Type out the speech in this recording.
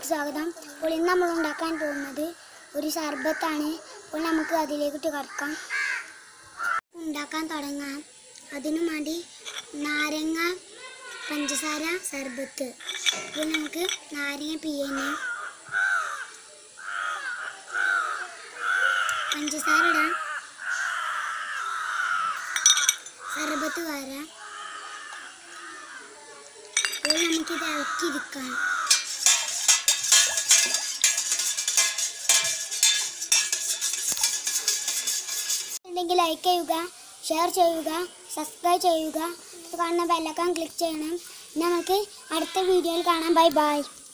വീഡിയോയിലേക്ക് സ്വാഗതം അപ്പോൾ ഇന്ന് നമ്മൾ ഉണ്ടാക്കാൻ പോകുന്നത് ഒരു സർബത്താണ് അപ്പോൾ നമുക്ക് അതിലേക്കിട്ട് കടക്കാം ഉണ്ടാക്കാൻ തുടങ്ങാം അതിനു വേണ്ടി നാരങ്ങ പഞ്ചസാര സർബത്ത് അപ്പോൾ നമുക്ക് നാരങ്ങ പിഴിഞ്ഞ് പഞ്ചസാര ഇടാം സർബത്ത് വരാം അപ്പോൾ നമുക്കിത് ഇളക്കിയിരിക്കാം ഉണ്ടെങ്കിൽ ലൈക്ക് ചെയ്യുക ഷെയർ ചെയ്യുക സബ്സ്ക്രൈബ് ചെയ്യുക ഇത് കാണുന്ന ബെല്ലക്കാൻ ക്ലിക്ക് ചെയ്യണം ഇനി നമുക്ക് അടുത്ത വീഡിയോയിൽ കാണാം ബൈ ബൈ